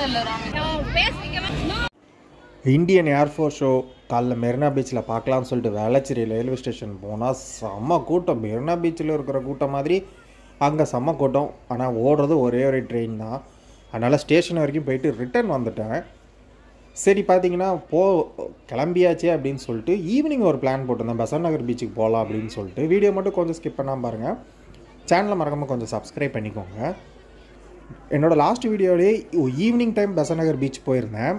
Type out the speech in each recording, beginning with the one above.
இல்லை Rameswaram Indian air force show காலைல மெரினா பீச்சில் பார்க்கலாம்னு சொல்லிட்டு வேளச்சேரி ரயில்வே ஸ்டேஷன் போனால் செம்ம கூட்டம் மெரினா பீச்சில் இருக்கிற கூட்டம் மாதிரி அங்கே செம்ம கூட்டம் ஆனால் ஓடுறது ஒரே ஒரு ட்ரெயின் தான் அதனால் ஸ்டேஷன் வரைக்கும் போயிட்டு ரிட்டர்ன் வந்துட்டேன் சரி பார்த்தீங்கன்னா போ கிளம்பியாச்சே அப்படின்னு சொல்லிட்டு ஈவினிங் ஒரு பிளான் போட்டிருந்தேன் பெசன் நகர் பீச்சுக்கு போகலாம் அப்படின்னு சொல்லிட்டு வீடியோ மட்டும் கொஞ்சம் ஸ்கிப் பண்ணாமல் பாருங்கள் சேனலை மறக்காமல் கொஞ்சம் சப்ஸ்கிரைப் பண்ணிக்கோங்க என்னோட லாஸ்ட் வீடியோலேயே evening time Besant Nagar beach போயிருந்தேன்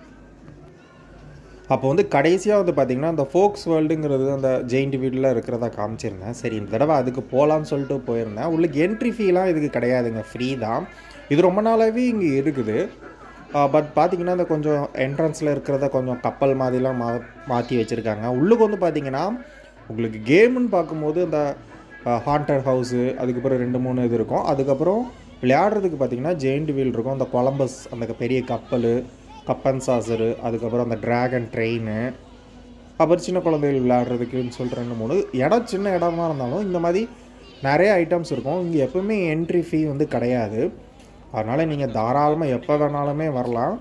அப்போ வந்து கடைசியாக வந்து பார்த்திங்கன்னா அந்த ஃபோக்ஸ் வேர்ல்டுங்கிறது அந்த ஜெயிண்ட் வீட்டில் இருக்கிறதா காமிச்சிருந்தேன் சரி இந்த தடவை அதுக்கு போகலான்னு சொல்லிட்டு போயிருந்தேன் உள்ளுக்கு என்ட்ரி ஃபீலாம் இதுக்கு கிடையாதுங்க ஃப்ரீ தான் இது ரொம்ப நாளாகவே இங்கே இருக்குது பட் பார்த்தீங்கன்னா இந்த கொஞ்சம் என்ட்ரன்ஸில் இருக்கிறத கொஞ்சம் கப்பல் மாதிரிலாம் மா மாற்றி வச்சுருக்காங்க உள்ளுக்கு வந்து பார்த்தீங்கன்னா உங்களுக்கு கேமுன்னு பார்க்கும்போது இந்த ஹாண்டட் ஹவுஸு அதுக்கப்புறம் ரெண்டு மூணு இது இருக்கும் அதுக்கப்புறம் விளையாடுறதுக்கு பார்த்தீங்கன்னா ஜெயிண்ட் வீல் இருக்கும் அந்த கொலம்பஸ் அந்த பெரிய கப்பல் கப்பன் சாசரு அதுக்கப்புறம் அந்த டிராகன் ட்ரெயின் அப்புறம் சின்ன குழந்தைகள் விளையாடுறதுக்குன்னு சொல்லிட்டு ரெண்டு மூணு இடம் சின்ன இடமா இருந்தாலும் இந்த மாதிரி நிறைய ஐட்டம்ஸ் இருக்கும் இங்கே எப்பவுமே என்ட்ரி ஃபீ வந்து கிடையாது அதனால் நீங்கள் தாராளமாக எப்போ வேணாலுமே வரலாம்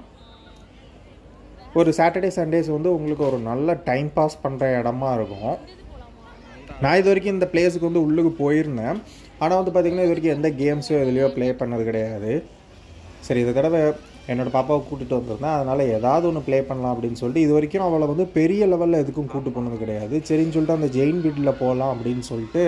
ஒரு சாட்டர்டே சண்டேஸ் வந்து உங்களுக்கு ஒரு நல்ல டைம் பாஸ் பண்ணுற இடமா இருக்கும் நான் இது வரைக்கும் இந்த பிளேஸுக்கு வந்து உள்ளுக்கு போயிருந்தேன் ஆனால் வந்து பார்த்திங்கன்னா இது வரைக்கும் எந்த கேம்ஸோ எதுலேயோ ப்ளே பண்ணது கிடையாது சரி இந்த தடவை என்னோடய பாப்பாவை கூட்டிகிட்டு வந்திருந்தேன் அதனால் ஏதாவது ஒன்று ப்ளே பண்ணலாம் அப்படின்னு சொல்லிட்டு இது வரைக்கும் அவளை வந்து பெரிய லெவலில் எதுக்கும் கூட்டு போனது கிடையாது சரின்னு சொல்லிட்டு அந்த ஜெயின் வீட்டில் போகலாம் அப்படின்னு சொல்லிட்டு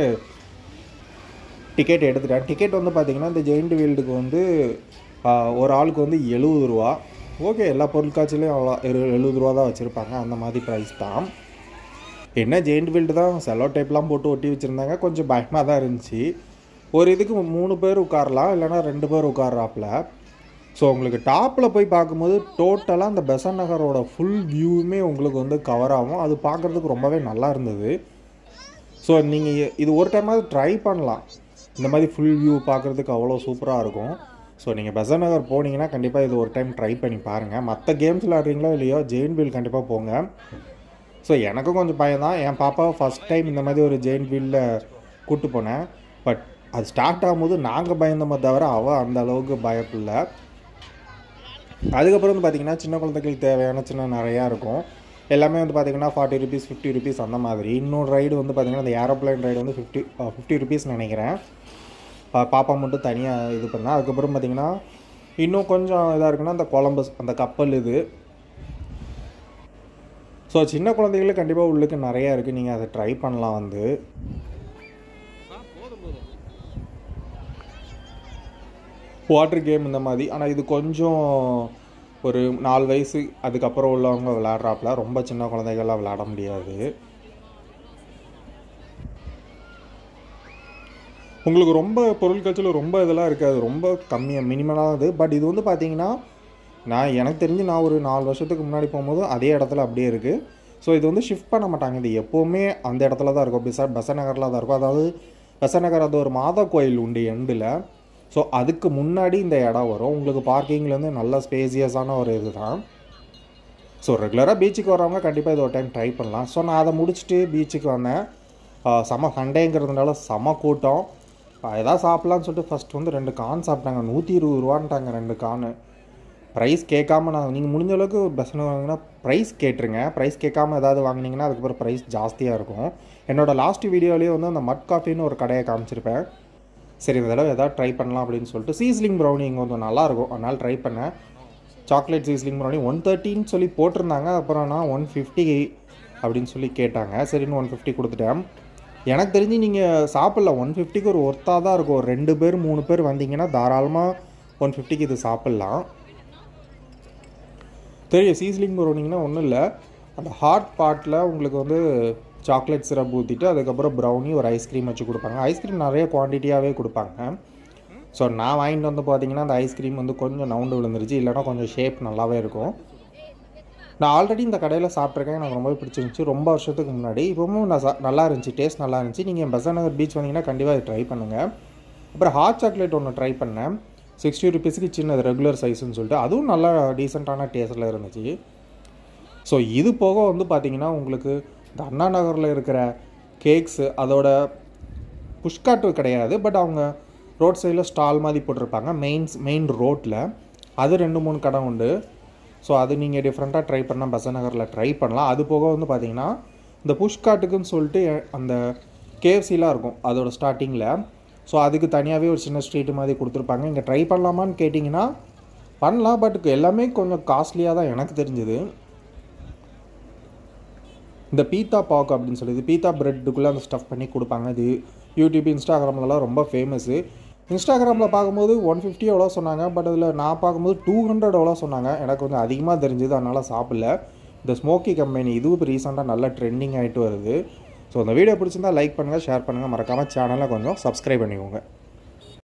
டிக்கெட் எடுத்துட்டேன் டிக்கெட் வந்து பார்த்திங்கன்னா இந்த ஜெயிண்ட் வீல்டுக்கு வந்து ஆஹ், ஒரு ஆளுக்கு வந்து எழுபது ரூபா ஓகே எல்லா பொருட்காட்சியிலையும் அவ்வளோ எழுபது ரூபா தான் வச்சுருப்பாங்க அந்த மாதிரி ப்ரைஸ் தான் என்ன ஜெயிண்ட் வீல்டு தான் செலோ டைப்லாம் போட்டு ஒட்டி வச்சுருந்தாங்க கொஞ்சம் பயமாக தான் இருந்துச்சு ஒரு இதுக்கு மூணு பேர் உட்காரலாம் இல்லைன்னா ரெண்டு பேர் உட்கார்றாப்புல ஸோ உங்களுக்கு டாப்பில் போய் பார்க்கும்போது டோட்டலாக அந்த பெசன் நகரோட ஃபுல் வியூவுமே உங்களுக்கு வந்து கவர் ஆகும் அது பார்க்குறதுக்கு ரொம்பவே நல்லா இருந்தது ஸோ நீங்கள் இது ஒரு டைமாவது ட்ரை பண்ணலாம் இந்த மாதிரி ஃபுல் வியூ பார்க்குறதுக்கு அவ்வளோ சூப்பராக இருக்கும் ஸோ நீங்கள் பெசன் நகர் போனீங்கன்னா கண்டிப்பாக இது ஒரு டைம் ட்ரை பண்ணி பாருங்கள் மற்ற கேம்ஸ் விளாட்றீங்களோ இல்லையோ ஜெயின் வீல் கண்டிப்பாக போங்க ஸோ எனக்கும் கொஞ்சம் பயம் தான் என் பாப்பாவை ஃபஸ்ட் டைம் இந்த மாதிரி ஒரு ஜெயின் வீலில் கூட்டு போனேன் பட் அது ஸ்டார்ட் ஆகும்போது நாங்கள் பயந்தோமே தவிர அவள் அந்த அளவுக்கு பயப்படல அதுக்கப்புறம் வந்து பார்த்திங்கன்னா சின்ன குழந்தைகளுக்கு தேவையான சின்ன நிறையா இருக்கும் எல்லாமே வந்து பார்த்திங்கன்னா ஃபார்ட்டி ருபீஸ் ஃபிஃப்டி ருபீஸ் அந்த மாதிரி இன்னொரு ரைடு வந்து பார்த்திங்கன்னா இந்த ஏரோப்ளைன் ரைடு வந்து ஃபிஃப்டி ஃபிஃப்டி ருபீஸ் நினைக்கிறேன் பா- பாப்பா மட்டும் தனியாக இது பண்ணேன் அதுக்கப்புறம் பார்த்திங்கன்னா இன்னும் கொஞ்சம் இதாக இருக்குன்னா அந்த கொலம்பஸ் அந்த கப்பல் இது ஸோ சின்ன குழந்தைகளுக்கு கண்டிப்பாக உள்ளுக்கு நிறையா இருக்குது நீங்கள் அதை ட்ரை பண்ணலாம் வந்து வாட்டர் கேம் இந்த மாதிரி ஆனால் இது கொஞ்சம் ஒரு நாலு வயசு அதுக்கப்புறம் உள்ளவங்க விளையாடுறாப்புல ரொம்ப சின்ன குழந்தைகள்லாம் விளையாட முடியாது உங்களுக்கு ரொம்ப பொருட்காட்சியில் ரொம்ப இதெல்லாம் இருக்காது ரொம்ப கம்மியாக மினிமலாக இது பட் இது வந்து பார்த்தீங்கன்னா நான் எனக்கு தெரிஞ்சு நான் ஒரு நாலு வருஷத்துக்கு முன்னாடி போகும்போது அதே இடத்துல அப்படியே இருக்குது ஸோ இது வந்து ஷிஃப்ட் பண்ண மாட்டாங்க இது எப்போவுமே அந்த இடத்துல தான் இருக்கும் பெச பெசநகரில் தான் இருக்கும் அதாவது பெசநகர் அது ஒரு மாதா கோயில் உண்டு எண்டில் ஸோ அதுக்கு முன்னாடி இந்த இடம் வரும் உங்களுக்கு பார்க்கிங்லேருந்து நல்ல ஸ்பேசியஸான ஒரு இது தான் ஸோ ரெகுலராக பீச்சுக்கு வரவங்க கண்டிப்பாக இது ஒரு டைம் ட்ரை பண்ணலாம் ஸோ நான் அதை முடிச்சுட்டு பீச்சுக்கு வந்தேன் ஆஹ் செம சண்டேங்கிறதுனால செம கூட்டம் ஆஹ் எதாவது சாப்பிட்லான்னு சொல்லிட்டு ஃபஸ்ட் வந்து ரெண்டு கான் சாப்பிட்டாங்க நூற்றி இருபது ரூபான்ட்டாங்க ரெண்டு கானு ப்ரைஸ் கேட்காம நான் நீங்கள் முடிஞ்ச அளவுக்கு பெஸ்ட் வாங்கினா ப்ரைஸ் கேட்டுருங்க ப்ரைஸ் கேட்காம ஏதாவது வாங்கினீங்கன்னா அதுக்கப்புறம் ப்ரைஸ் ஜாஸ்தியாக இருக்கும் என்னோட லாஸ்ட் வீடியோலேயே வந்து அந்த மட் காஃபின்னு ஒரு கடையை காமிச்சிருப்பேன் சரி இந்த தடவை எதாவது ட்ரை பண்ணலாம் அப்படின்னு சொல்லிட்டு சீஸ்லிங் ப்ரௌனி இங்கே கொஞ்சம் நல்லாயிருக்கும் அதனால் ட்ரை பண்ணேன் சாக்லேட் சீஸ்லிங் ப்ரௌனி ஒன் தேர்ட்டின்னு சொல்லி போட்டிருந்தாங்க அப்புறம் நான் ஒன் ஃபிஃப்டி அப்படின்னு சொல்லி கேட்டாங்க சரின்னு ஒன் ஃபிஃப்டி கொடுத்துட்டேன் எனக்கு தெரிஞ்சு நீங்கள் சாப்பிட்ல ஒன் ஃபிஃப்டிக்கு ஒரு ஒர்த்தாக தான் இருக்கும் ஒரு ரெண்டு பேர் மூணு பேர் வந்தீங்கன்னா தாராளமாக ஒன் ஃபிஃப்டிக்கு இது சாப்பிட்லாம் தெரியும் சீஸ்லிங் ப்ரௌனிங்கன்னா ஒன்றும் இல்லை அந்த ஹாட் பாட்டில் உங்களுக்கு வந்து சாக்லேட் சிரப் ஊற்றிட்டு அதுக்கப்புறம் ப்ரௌனி ஒரு ஐஸ்கிரீம் வச்சு கொடுப்பாங்க ஐஸ்கிரீம் நிறைய குவான்டிட்டியாகவே கொடுப்பாங்க ஸோ நான் வாங்கிட்டு வந்து பார்த்தீங்கன்னா அந்த ஐஸ்கிரீம் வந்து கொஞ்சம் நவுண்டு விழுந்துருச்சு இல்லைன்னா கொஞ்சம் ஷேப் நல்லாவே இருக்கும் நான் ஆல்ரெடி இந்த கடையில் சாப்பிட்ருக்கேன் எனக்கு ரொம்பவே பிடிச்சிருந்துச்சி ரொம்ப வருஷத்துக்கு முன்னாடி இப்போவும் நான் சா- நல்லா இருந்துச்சு டேஸ்ட் நல்லா இருந்துச்சு நீங்கள் பெசன் நகர் பீச் வந்தீங்கன்னா கண்டிப்பாக அதை ட்ரை பண்ணுங்கள் அப்புறம் ஹாட் சாக்லேட் ஒன்று ட்ரை பண்ணேன் சிக்ஸ்டி ருபீஸுக்கு சின்னது ரெகுலர் சைஸ்னு சொல்லிட்டு அதுவும் நல்லா டீசெண்டான டேஸ்ட்டில் இருந்துச்சு ஸோ இது போக வந்து பார்த்தீங்கன்னா உங்களுக்கு இந்த அண்ணா நகரில் இருக்கிற கேக்ஸு அதோட புஷ்காட்டு கிடையாது பட் அவங்க ரோட் சைடில் ஸ்டால் மாதிரி போட்டிருப்பாங்க மெயின்ஸ் மெயின் ரோட்டில் அது ரெண்டு மூணு கடை உண்டு ஸோ அது நீங்கள் டிஃப்ரெண்ட்டாக ட்ரை பண்ணால் பெசன் நகரில் ட்ரை பண்ணலாம் அது போக வந்து பார்த்தீங்கன்னா இந்த புஷ்காட்டுக்குன்னு சொல்லிட்டு அந்த கேஎஃப்சிலாம் இருக்கும் அதோட ஸ்டார்டிங்கில் ஸோ அதுக்கு தனியாகவே ஒரு சின்ன ஸ்ட்ரீட் மாதிரி கொடுத்துருப்பாங்க இங்கே ட்ரை பண்ணலாமான்னு கேட்டிங்கன்னா பண்ணலாம் பட் எல்லாமே கொஞ்சம் காஸ்ட்லியாக தான் எனக்கு தெரிஞ்சுது இந்த பீத்தா பாக் அப்படின்னு சொல்லிது பீத்தா பிரெட்டுக்குள்ளே அந்த ஸ்டஃப் பண்ணி கொடுப்பாங்க இது யூடியூப் இன்ஸ்டாகிராம்லலாம் ரொம்ப ஃபேமஸ்ஸு இன்ஸ்டாகிராமில் பார்க்கும்போது ஒன் ஃபிஃப்டி எவ்வளோ சொன்னாங்க பட் அதில் நான் பார்க்கும்போது டூ ஹண்ட்ரட் எவ்வளோ சொன்னாங்க எனக்கு கொஞ்சம் அதிகமாக தெரிஞ்சுது அதனால் சாப்பிடல இந்த ஸ்மோக்கி கம்பெனி இதுவும் இப்போ ரீசெண்டாக நல்ல ட்ரெண்டிங் ஆகிட்டு வருது ஸோ இந்த வீடியோ பிடிச்சிருந்தா லைக் பண்ணுங்கள் ஷேர் பண்ணுங்கள் மறக்காமல் சேனலை கொஞ்சம் சப்ஸ்கிரைப் பண்ணிக்கோங்க